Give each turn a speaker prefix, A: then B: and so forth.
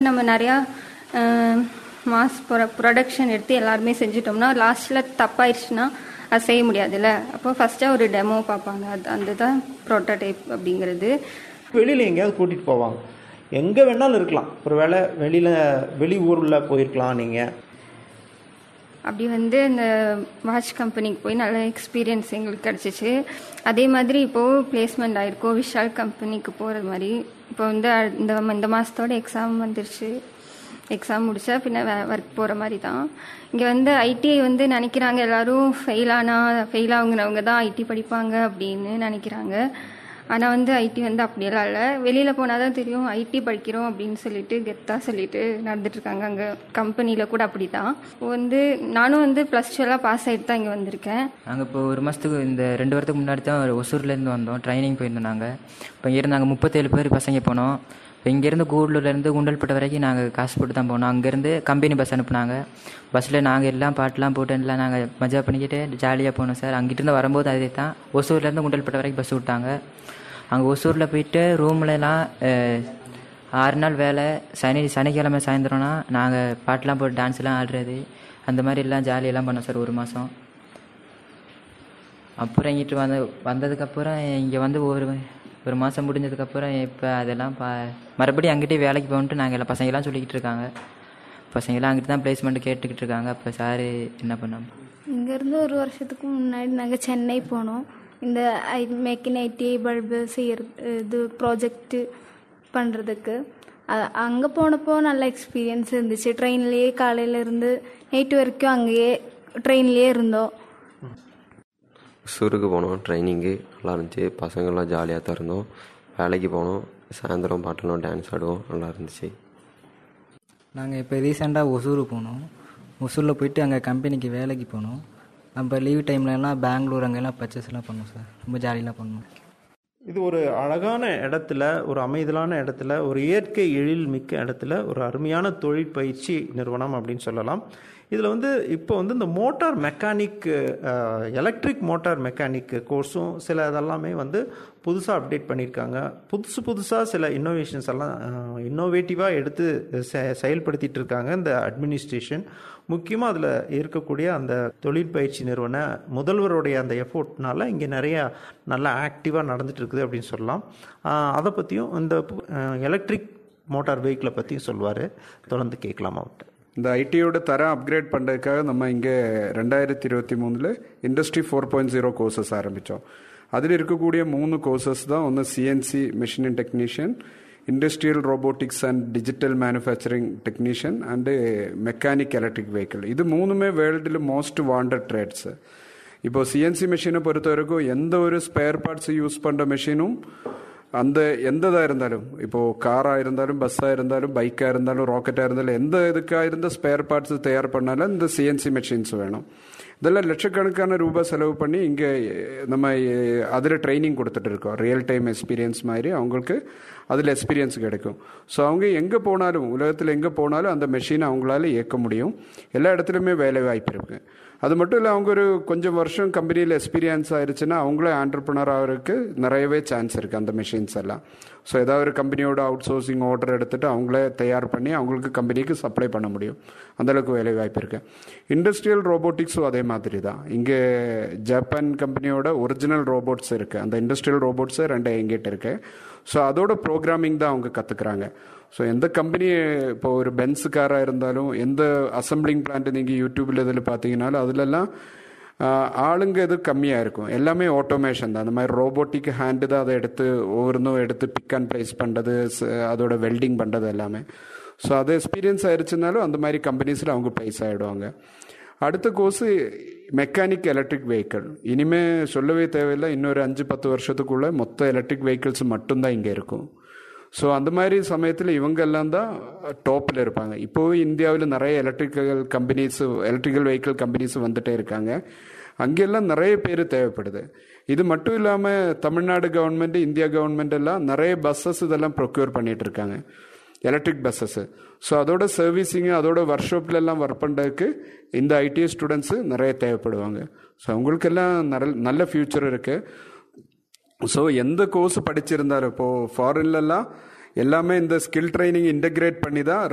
A: நம்ம நிறையா mass production எடுத்து எல்லாருமே செஞ்சிட்டோம்னா லாஸ்ட்டில் தப்பாயிருச்சுன்னா அது செய்ய முடியாதுல்ல அப்போ ஃபஸ்ட்டாக ஒரு டெமோ பார்ப்பாங்க அது அந்த தான் ப்ரோட்டோடைப் அப்படிங்கிறது
B: வெளியில் எங்கேயாவது கூட்டிகிட்டு போவாங்க எங்கே வேணாலும் இருக்கலாம் ஒரு வேளை வெளியில் வெளி ஊரில் போயிருக்கலாம் நீங்கள்
A: அப்படி வந்து இந்த வாட்ச் கம்பெனிக்கு போய் நல்ல எக்ஸ்பீரியன்ஸ் எங்களுக்கு கிடச்சிச்சு அதே மாதிரி இப்போது பிளேஸ்மெண்ட் ஆயிருக்கோம் விஷால் கம்பெனிக்கு போகிறது மாதிரி இப்போ வந்து அ- இந்த இந்த மாதத்தோட எக்ஸாம் வந்துருச்சு எக்ஸாம் முடிச்சா பின்ன ஒர்க் போகிற மாதிரி தான் இங்கே வந்து ஐடிஐ வந்து நினைக்கிறாங்க எல்லாரும் ஃபெயில் ஆனா ஃபெயில் ஆகுங்கிறவங்க தான் ஐடி படிப்பாங்க அப்படின்னு நினைக்கிறாங்க ஆனால் வந்து ஐடி வந்து அப்படியெல்லாம் இல்லை வெளியில் போனால் தான் தெரியும் ஐடி படிக்கிறோம் அப்படின்னு சொல்லிட்டு கெத்தாக சொல்லிட்டு நடந்துட்டு இருக்காங்க அங்கே கம்பெனியில் கூட அப்படி தான் இப்போ வந்து நானும் வந்து ப்ளஸ் டூ எல்லாம் பாஸ் ஆகிட்டு தான் இங்கே வந்திருக்கேன்
C: நாங்கள் இப்போ ஒரு மாதத்துக்கு இந்த ரெண்டு வாரத்துக்கு முன்னாடி தான் ஒசூர்லேருந்து வந்தோம் ட்ரைனிங் போயிருந்தோம் நாங்கள் இப்போ இங்கேருந்து நாங்கள் முப்பத்தேழு பேர் பசங்க போனோம் இப்போ இங்கேருந்து கூடலூர்லேருந்து குண்டல்பட்டு வரைக்கும் நாங்கள் காசு போட்டு தான் போனோம் அங்கேருந்து கம்பெனி பஸ் அனுப்புனாங்க பஸ்ஸில் நாங்கள் எல்லாம் பாட்டெலாம் போட்டு எல்லாம் நாங்கள் மஜா பண்ணிக்கிட்டு ஜாலியாக போனோம் சார் அங்கிட்டிருந்து வரும்போது அதே தான் ஒசூர்லேருந்து குண்டல்பட்டு வரைக்கும் பஸ் விட்டாங்க அங்கே ஒசூரில் போயிட்டு ரூம்லலாம் ஆறு நாள் வேலை சனி சனிக்கிழமை சாயந்தரம்னா நாங்கள் பாட்டெலாம் போட்டு டான்ஸ்லாம் ஆடுறது அந்த மாதிரி எல்லாம் ஜாலியெல்லாம் பண்ணோம் சார் ஒரு மாதம் அப்புறம் இங்கிட்டு வந்து வந்ததுக்கப்புறம் இங்கே வந்து ஒரு ஒரு மாதம் முடிஞ்சதுக்கப்புறம் இப்போ அதெல்லாம் பா மறுபடியும் அங்கிட்டே வேலைக்கு போகணுன்ட்டு நாங்கள் எல்லாம் பசங்களாம் சொல்லிக்கிட்டு இருக்காங்க பசங்களாம் அங்கிட்டு தான் பிளேஸ்மெண்ட் கேட்டுக்கிட்டு இருக்காங்க அப்போ சார் என்ன பண்ணோம்
D: இங்கேருந்து ஒரு வருஷத்துக்கு முன்னாடி நாங்கள் சென்னை போனோம் இந்த I make in ITI bulb செய்யறது இது ப்ராஜெக்ட்டு பண்ணுறதுக்கு அங்கே போனப்போ நல்ல எக்ஸ்பீரியன்ஸ் இருந்துச்சு ட்ரெயின்லேயே காலையிலேருந்து நைட்டு வரைக்கும் அங்கேயே ட்ரெயின்லேயே இருந்தோம்
E: ஒசூருக்கு போனோம் ட்ரைனிங்கு நல்லா இருந்துச்சு பசங்கள்லாம் ஜாலியாக தான் இருந்தோம் வேலைக்கு போனோம் சாயந்தரம் பாட்டெல்லாம் டான்ஸ் ஆடுவோம் நல்லா இருந்துச்சு
F: நாங்கள் இப்போ ரீசெண்டாக ஒசூர் போனோம் ஒசூரில் போயிட்டு அங்கே கம்பெனிக்கு வேலைக்கு போனோம் நம்ம லீவ் டைம்லலாம் பெங்களூர் அங்கெல்லாம் பர்ச்சேஸ்லாம் பண்ணோம் சார் ரொம்ப ஜாலியெலாம் பண்ணோம்
B: இது ஒரு அழகான இடத்துல ஒரு அமைதலான இடத்துல ஒரு இயற்கை எழில் மிக்க இடத்துல ஒரு அருமையான தொழிற்பயிற்சி நிறுவனம் அப்படின்னு சொல்லலாம் இதில் வந்து இப்போ வந்து இந்த motor mechanic electric motor mechanic கோர்ஸும் சில இதெல்லாமே வந்து புதுசாக அப்டேட் பண்ணியிருக்காங்க புதுசு புதுசாக சில இன்னோவேஷன்ஸ் எல்லாம் இன்னோவேட்டிவாக எடுத்து செ- செயல்படுத்திட்டு இருக்காங்க இந்த அட்மினிஸ்ட்ரேஷன் முக்கியமாக அதில் இருக்கக்கூடிய அந்த தொழிற்பயிற்சி நிறுவன முதல்வருடைய அந்த எஃபோர்ட்னால இங்கே நிறைய நல்லா ஆக்டிவாக நடந்துட்டு இருக்குது அப்படின்னு சொல்லலாம் ஆஹ் அதை பற்றியும் இந்த எலக்ட்ரிக் மோட்டார் வெஹிக்கிளை பற்றியும் சொல்லுவார் தொடர்ந்து கேட்கலாம் அவர்கிட்ட
G: இந்த ஐடியோட தரம் அப்கிரேட் பண்ணுறதுக்காக நம்ம இங்கே ரெண்டாயிரத்தி இருபத்தி மூணில் industry four point zero courses ஆரம்பித்தோம் அதில் இருக்கக்கூடிய மூணு கோர்சஸ் தான் ஒன்று CNC machining technician industrial robotics and digital manufacturing technician and mechanic electric vehicle இது மூணுமே வேர்ல்டில் மோஸ்ட் வாண்டட் ட்ரேட்ஸ் இப்போ சிஎன்சி மெஷினை பொறுத்த வரைக்கும் எந்த ஒரு ஸ்பேர் பார்ட்ஸ் யூஸ் பண்ணுற மெஷினும் அந்த எந்த இதாக இருந்தாலும் இப்போது காராக இருந்தாலும் பஸ்ஸாக இருந்தாலும் பைக்காக இருந்தாலும் ராக்கெட்டாக இருந்தாலும் எந்த இதுக்காக இருந்த ஸ்பேர் பார்ட்ஸ் தயார் பண்ணாலும் இந்த சிஎன்சி மெஷின்ஸ் வேணும் இதெல்லாம் லட்சக்கணக்கான ரூபாய் செலவு பண்ணி இங்கே நம்ம அதில் ட்ரைனிங் கொடுத்துட்டு இருக்கோம் ரியல் டைம் எக்ஸ்பீரியன்ஸ் மாதிரி அவங்களுக்கு அதில் எக்ஸ்பீரியன்ஸ் கிடைக்கும் ஸோ அவங்க எங்கே போனாலும் உலகத்தில் எங்கே போனாலும் அந்த மெஷினை அவங்களால இயக்க முடியும் எல்லா இடத்துலையுமே வேலை வாய்ப்பு இருக்குது அது மட்டும் இல்லை அவங்க ஒரு கொஞ்சம் வருஷம் கம்பெனியில் எக்ஸ்பீரியன்ஸ் ஆயிடுச்சுன்னா அவங்களே ஆண்டர்பனர் ஆகிறதுக்கு நிறையவே சான்ஸ் இருக்குது அந்த மெஷின்ஸ் எல்லாம் ஸோ ஏதாவது ஒரு கம்பெனியோட அவுட் சோர்சிங் ஆர்டர் எடுத்துட்டு அவங்களே தயார் பண்ணி அவங்களுக்கு கம்பெனிக்கு சப்ளை பண்ண முடியும் அந்தளவுக்கு வேலை வாய்ப்பு இருக்கு இண்டஸ்ட்ரியல் ரோபோட்டிக்ஸும் அதே மாதிரி தான் இங்கே ஜப்பான் கம்பெனியோட ஒரிஜினல் ரோபோட்ஸ் இருக்குது அந்த இண்டஸ்ட்ரியல் ரோபோட்ஸு ரெண்டு எங்கிட்ட இருக்கு ஸோ அதோட ப்ரோக்ராமிங் தான் அவங்க கற்றுக்குறாங்க ஸோ எந்த கம்பெனி இப்போ ஒரு பென்ஸ் காராக இருந்தாலும் எந்த அசம்பிளிங் பிளான்ட் நீங்கள் யூடியூப்பில் இதில் பார்த்தீங்கன்னாலும் அதிலெல்லாம் ஆஹ், ஆளுங்க இது கம்மியாக இருக்கும் எல்லாமே ஆட்டோமேஷன் தான் அந்த மாதிரி ரோபோட்டிக் ஹேண்டு தான் அதை எடுத்து ஒவ்வொன்றும் எடுத்து பிக் அண்ட் ப்ரைஸ் பண்ணுறது அதோட வெல்டிங் பண்ணுறது எல்லாமே ஸோ அது எக்ஸ்பீரியன்ஸ் ஆயிடுச்சுனாலும் அந்த மாதிரி கம்பெனிஸில் அவங்க ப்ரைஸ் ஆகிடுவாங்க அடுத்த கோர்ஸு மெக்கானிக் எலக்ட்ரிக் வெஹிக்கிள் இனிமே சொல்லவே தேவையில்லை இன்னொரு அஞ்சு பத்து வருஷத்துக்குள்ள மொத்த எலக்ட்ரிக் வெஹிக்கிள்ஸ் மட்டும்தான் இங்கே இருக்கும் ஸோ அந்த மாதிரி சமயத்தில் இவங்க எல்லாம் தான் டாப்பில் இருப்பாங்க இப்போவே இந்தியாவில் நிறைய electrical companies electrical vehicle companies வந்துட்டே இருக்காங்க அங்கெல்லாம் நிறைய பேர் தேவைப்படுது இது மட்டும் இல்லாமல் தமிழ்நாடு கவர்மெண்ட் இந்தியா கவர்மெண்ட் எல்லாம் நிறைய பஸ்ஸஸ் இதெல்லாம் ப்ரொக்யூர் பண்ணிட்டு இருக்காங்க எலக்ட்ரிக் பஸ்ஸஸ் ஸோ அதோட சர்வீஸிங்கு அதோட ஒர்க் ஷாப்ல எல்லாம் ஒர்க் பண்ணுறதுக்கு இந்த ஐடிஐ ஸ்டூடெண்ட்ஸு நிறைய தேவைப்படுவாங்க ஸோ அவங்களுக்கெல்லாம் நல்ல நல்ல ஃப்யூச்சர் இருக்குது ஸோ எந்த கோர்ஸ் படிச்சிருந்தாலும் இப்போது ஃபாரின்லலாம் எல்லாமே இந்த ஸ்கில் ட்ரைனிங் இன்டகிரேட் பண்ணி தான்